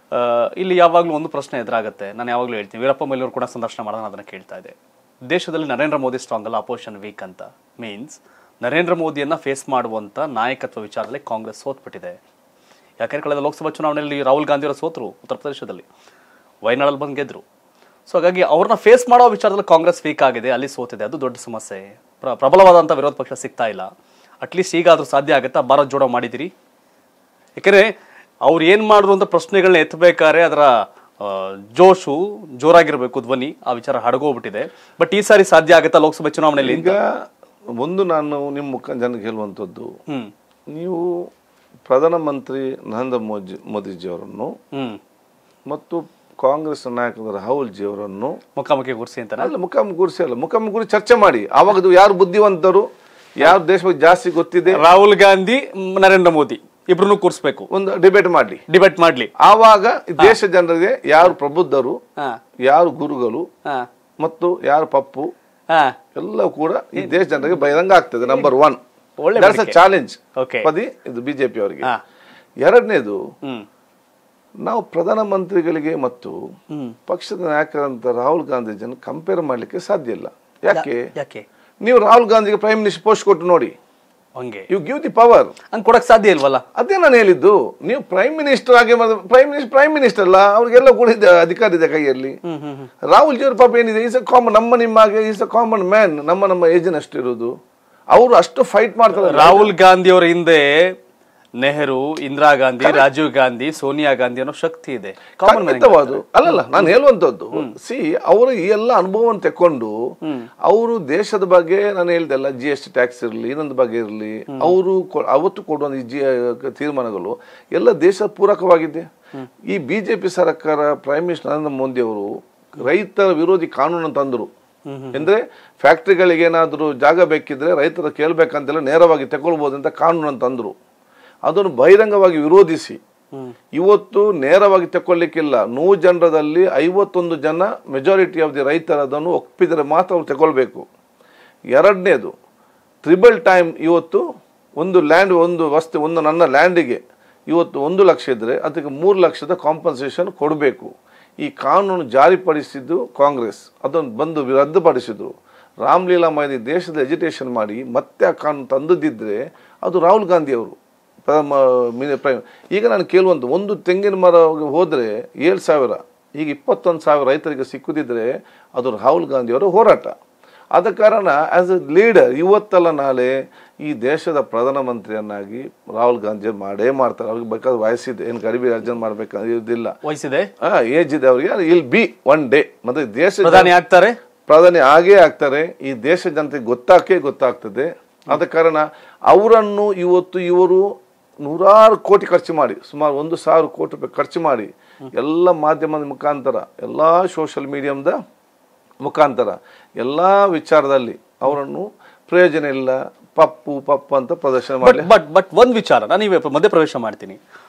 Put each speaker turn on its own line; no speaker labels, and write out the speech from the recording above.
ಆ, ಇಲ್ಲಿ ಯಾವಾಗಲೂ ಒಂದು ಪ್ರಶ್ನೆ ಎದುರಾಗುತ್ತೆ ನಾನು ಯಾವಾಗಲೂ ಹೇಳ್ತೀನಿ ವೀರಪ್ಪ ಮೊಯ್ಲಿಯವರು ಕೂಡ ಸಂದರ್ಶನ ಮಾಡಿದಾಗ ನಾನು ಅದನ್ನು ಕೇಳ್ತಾ ಇದ್ದೆ ದೇಶದಲ್ಲಿ ನರೇಂದ್ರ ಮೋದಿ ಸ್ಟ್ರಾಂಗ್ ಅಲ್ಲ ಅಪೋಸಿಷನ್ ವೀಕ್ ಅಂತ ಮೀನ್ಸ್ ನರೇಂದ್ರ ಮೋದಿಯನ್ನ ಫೇಸ್ ಮಾಡುವಂತ ನಾಯಕತ್ವ ವಿಚಾರದಲ್ಲಿ ಕಾಂಗ್ರೆಸ್ ಸೋತ್ಬಿಟ್ಟಿದೆ ಯಾಕಂದ್ರೆ ಕಳೆದ ಲೋಕಸಭಾ ಚುನಾವಣೆಯಲ್ಲಿ ರಾಹುಲ್ ಗಾಂಧಿ ಅವರು ಸೋತರು ಉತ್ತರ ಪ್ರದೇಶದಲ್ಲಿ ವಯನಾಡಲ್ಲಿ ಬಂದು ಗೆದ್ರು ಸೊ ಹಾಗಾಗಿ ಅವ್ರನ್ನ ಫೇಸ್ ಮಾಡೋ ವಿಚಾರದಲ್ಲಿ ಕಾಂಗ್ರೆಸ್ ವೀಕ್ ಆಗಿದೆ ಅಲ್ಲಿ ಸೋತಿದೆ ಅದು ದೊಡ್ಡ ಸಮಸ್ಯೆ ಪ್ರ ಪ್ರಬಲವಾದಂಥ ವಿರೋಧ ಪಕ್ಷ ಸಿಗ್ತಾ ಇಲ್ಲ ಅಟ್ಲೀಸ್ಟ್ ಈಗಾದ್ರೂ ಸಾಧ್ಯ ಆಗುತ್ತಾ ಭಾರತ್ ಜೋಡೋ ಮಾಡಿದಿರಿ ಯಾಕಂದ್ರೆ ಅವ್ರು ಏನ್ ಮಾಡಿದ್ರು ಅಂತ ಪ್ರಶ್ನೆಗಳನ್ನ ಎತ್ತಬೇಕಾದ್ರೆ ಅದರ ಆ, ಜೋಶು ಜೋರಾಗಿರ್ಬೇಕು ಧ್ವನಿ ಆ ವಿಚಾರ ಹಡಗೋಗ್ಬಿಟ್ಟಿದೆ ಬಟ್ ಈ ಸಾರಿ ಸಾಧ್ಯ ಆಗುತ್ತಾ ಲೋಕಸಭೆ ಚುನಾವಣೆಯಲ್ಲಿ
ಈಗ ಒಂದು ನಾನು ನಿಮ್ಮ ಮುಖ ಜನಕ್ಕೆ ಹೇಳುವಂಥದ್ದು
ಹ್ಮ್
ನೀವು ಪ್ರಧಾನಮಂತ್ರಿ ನರೇಂದ್ರ ಮೋದಿ ಮೋದಿಜಿಯವರನ್ನು
ಹ್ಮ್
ಮತ್ತು ಕಾಂಗ್ರೆಸ್ ನಾಯಕರ ರಾಹುಲ್ ಜಿ ಅವರನ್ನು
ಮುಖಾಮುಖಿ ಗುರ್ಸಿ ಅಂತ
ಅಲ್ಲ ಮುಖಾಮುಖಿ ಕೂರಿಸಿ ಅಲ್ಲ ಮುಖಾಮುಖಿ ಕೂರಿಸಿ ಚರ್ಚೆ ಮಾಡಿ ಆವಾಗ ಅದು ಯಾರು ಬುದ್ಧಿವಂತರು ಯಾರು ದೇಶ ಬಗ್ಗೆ ಜಾಸ್ತಿ ಗೊತ್ತಿದೆ
ರಾಹುಲ್ ಗಾಂಧಿ ಮ್, ನರೇಂದ್ರ ಮೋದಿ ಇಬ್ರನ್ನೂ ಕೂರಿಸ್ಬೇಕು
ಒಂದು ಡಿಬೇಟ್ ಮಾಡಲಿ
ಡಿಬೇಟ್ ಮಾಡ್ಲಿ
ಆವಾಗ ಈ ದೇಶ ಜನರಿಗೆ ಯಾರು ಪ್ರಬುದ್ಧರು
ಹಾ
ಯಾರು ಗುರುಗಳು
ಹಾ
ಮತ್ತು ಯಾರು ಪಪ್ಪು
ಹಾ
ಎಲ್ಲವೂ ಕೂಡ ಈ ದೇಶ ಜನರಿಗೆ ಬಹಿರಂಗ ಆಗ್ತದೆ ನಂಬರ್ ಒನ್
ಒಳ್ಳೆ
ಚಾಲೆಂಜ್
Okay.
ಪದಿ ಇದು ಬಿಜೆಪಿ ಅವರಿಗೆ
ಹಾ
ಎರಡನೇದು
ಹ್ಮ್
ನಾವು ಪ್ರಧಾನಮಂತ್ರಿಗಳಿಗೆ ಮತ್ತು
ಹ್ಮ್
ಪಕ್ಷದ ನಾಯಕರಂತ ರಾಹುಲ್ ಗಾಂಧಿಜಿಯನ್ನು ಕಂಪೇರ್ ಮಾಡ್ಲಿಕ್ಕೆ ಸಾಧ್ಯ ಇಲ್ಲ ಯಾಕೆ
ಯಾಕೆ
ನೀವು ರಾಹುಲ್ ಗಾಂಧಿಗೆ ಪ್ರೈಮ್ ಮಿನಿಸ್ಟರ್ ಪೋಸ್ಟ್ ಕೊಟ್ಟು ನೋಡಿ
ಹಂಗೆ
ಯು ಗಿವ್ ದಿ ಪವರ್
ಹಂಗ್ ಕೊಡಕ್ ಸಾಧ್ಯ ಇಲ್ವಲ್ಲ
ಅದೇ ನಾನು ಹೇಳಿದ್ದು ನೀವು ಪ್ರೈಮ್ ಮಿನಿಸ್ಟರ್ ಆಗಿ ಪ್ರೈಮ್ ಮಿನಿಸ್ಟರ್ ಪ್ರೈಮ್ ಮಿನಿಸ್ಟರ್ ಅಲ್ಲ ಅವ್ರಿಗೆಲ್ಲ ಕೂಡ ಇದೆ ಅಧಿಕಾರ ಇದೆ ಕೈಯಲ್ಲಿ
ಹ್ಮ್ ಹ್ಮ್ ಹ್ಮ್
ರಾಹುಲ್ ಜಿ ಅವ್ರ ಪಾಪ ಏನಿದೆ ಈಸ್ ಅ ಕಾಮನ್ ನಮ್ಮ ನಿಮ್ಮ ಹಾಗೆ ಈಸ್ ಅ ಕಾಮನ್ ಮ್ಯಾನ್ ನಮ್ಮ ನಮ್ಮ ಏಜಿನ ಅಷ್ಟು ಇರೋದು ಅವರು ಅಷ್ಟು ಫೈಟ್ ಮಾಡ್ತಾರೆ
ರಾಹುಲ್ ಗಾಂಧಿ ಅವರ ಹಿಂದೆ ನೆಹರು ಇಂದಿರಾ ಗಾಂಧಿ ರಾಜೀವ್ ಗಾಂಧಿ ಸೋನಿಯಾ ಗಾಂಧಿ ಅನ್ನೋ ಶಕ್ತಿ ಇದೆ ಕಾಮನ್ ಮ್ಯಾನ್
ಖಂಡಿತವಾದು ಅಲ್ಲಲ್ಲ ನಾನು ಹೇಳುವಂತದ್ದು ಸಿ ಅವರು ಈ ಎಲ್ಲ ಅನುಭವವನ್ನು ತೆಕ್ಕೊಂಡು ಅವರು ದೇಶದ ಬಗ್ಗೆ ನಾನು ಹೇಳ್ದಲ್ಲ ಜಿ ಎಸ್ ಟಿ ಟ್ಯಾಕ್ಸ್ ಇರಲಿ ಇನ್ನೊಂದು ಬಗ್ಗೆ ಇರಲಿ ಅವರು ಅವತ್ತು ಕೊಡುವ ಈ ಜಿ ತೀರ್ಮಾನಗಳು ಎಲ್ಲ ದೇಶ ಪೂರಕವಾಗಿದೆ ಈ ಬಿಜೆಪಿ ಸರ್ಕಾರ ಪ್ರೈಮ್ ಮಿನಿಸ್ಟರ್ ನರೇಂದ್ರ ಮೋದಿ ಅವರು ರೈತರ ವಿರೋಧಿ ಕಾನೂನು ತಂದರು ಅಂದ್ರೆ ಫ್ಯಾಕ್ಟ್ರಿಗಳಿಗೆ ಏನಾದರೂ ಜಾಗ ಬೇಕಿದ್ರೆ ರೈತರ ಕೇಳಬೇಕಂತೆಲ್ಲ ನೇರವಾಗಿ ತಗೊಳ್ಬೋದು ಅಂತ ಕಾನೂನು ತಂದರು ಅದನ್ನು ಬಹಿರಂಗವಾಗಿ ವಿರೋಧಿಸಿ ಇವತ್ತು ನೇರವಾಗಿ ತಗೊಳ್ಲಿಕ್ಕಿಲ್ಲ ನೂರು ಜನರದಲ್ಲಿ ಐವತ್ತೊಂದು ಜನ ಮೆಜಾರಿಟಿ ಆಫ್ ದಿ ರೈತರ ಅದನ್ನು ಒಪ್ಪಿದರೆ ಮಾತ್ರ ಅವ್ರು ತಗೊಳ್ಬೇಕು ಎರಡನೇದು ತ್ರಿಬಲ್ ಟೈಮ್ ಇವತ್ತು ಒಂದು ಲ್ಯಾಂಡ್ ಒಂದು ವಸ್ತು ಒಂದು ನನ್ನ ಲ್ಯಾಂಡಿಗೆ ಇವತ್ತು ಒಂದು ಲಕ್ಷ ಇದ್ದರೆ ಅದಕ್ಕೆ ಮೂರು ಲಕ್ಷದ ಕಾಂಪನ್ಸೇಷನ್ ಕೊಡಬೇಕು ಈ ಕಾನೂನು ಜಾರಿಪಡಿಸಿದ್ದು ಕಾಂಗ್ರೆಸ್ ಅದನ್ನು ಬಂದು ರದ್ದುಪಡಿಸಿದ್ರು ರಾಮ್ಲೀಲಾ ಮೈದಿ ದೇಶದ ಎಜುಟೇಷನ್ ಮಾಡಿ ಮತ್ತೆ ಆ ಕಾನೂನು ತಂದದ್ದಿದ್ರೆ ಅದು ರಾಹುಲ್ ಗಾಂಧಿ ಅವರು ಪ್ರಥಮ ಮಿನಿ ಪ್ರೈಮ್ ಈಗ ನಾನು ಕೇಳುವಂತ ಒಂದು ತೆಂಗಿನ ಮರ ಹೋದರೆ ಏಳು ಸಾವಿರ ಈಗ ಇಪ್ಪತ್ತೊಂದು ಸಾವಿರ ರೈತರಿಗೆ ಸಿಕ್ಕುದಿದ್ರೆ ಅದು ರಾಹುಲ್ ಗಾಂಧಿಯವರ ಹೋರಾಟ ಆದ ಕಾರಣ ಆಸ್ ಎ ಲೀಡರ್ ಇವತ್ತಲ್ಲ ನಾಳೆ ಈ ದೇಶದ ಪ್ರಧಾನಮಂತ್ರಿಯನ್ನಾಗಿ ರಾಹುಲ್ ಗಾಂಧಿ ಮಾಡೇ ಮಾಡ್ತಾರೆ ಅವ್ರಿಗೆ ಬೇಕಾದ ವಯಸ್ಸಿದೆ ಏನು ಗರಿಬಿ ಅರ್ಜನ್ ಮಾಡ್ಬೇಕಂದ್ರೆ ಇದಿಲ್ಲ
ವಯಸ್ಸಿದೆ
ಏಜ್ ಇದೆ ಅವರಿಗೆ ಇಲ್ ಬಿ ಒನ್ ಡೇ ಮತ್ತೆ ದೇಶ
ಪ್ರಧಾನಿ ಆಗ್ತಾರೆ
ಪ್ರಧಾನಿ ಆಗೇ ಆಗ್ತಾರೆ ಈ ದೇಶ ಜನತೆಗೆ ಗೊತ್ತಾಗೇ ಗೊತ್ತಾಗ್ತದೆ ಆದ ಕಾರಣ ಅವರನ್ನು ಇವತ್ತು ಇವರು ನೂರಾರು ಕೋಟಿ ಖರ್ಚು ಮಾಡಿ ಸುಮಾರು ಒಂದು ಸಾವಿರ ಕೋಟಿ ರೂಪಾಯಿ ಖರ್ಚು ಮಾಡಿ ಎಲ್ಲ ಮಾಧ್ಯಮದ ಮುಖಾಂತರ ಎಲ್ಲ ಸೋಷಿಯಲ್ ಮೀಡಿಯಮ್ದ ಮುಖಾಂತರ ಎಲ್ಲ ವಿಚಾರದಲ್ಲಿ ಅವರನ್ನು ಪ್ರಯೋಜನ ಇಲ್ಲ ಪಪ್ಪು ಪಪ್ಪು ಅಂತ ಪ್ರದರ್ಶನ
ಬಟ್
ಮಾಡಿ
ಬಟ್ ಬಟ್ ಒಂದ್ ವಿಚಾರ ನಾನು ಇವೇ ಮಧ್ಯಪ್ರವೇಶ ಮಾಡ್ತೀನಿ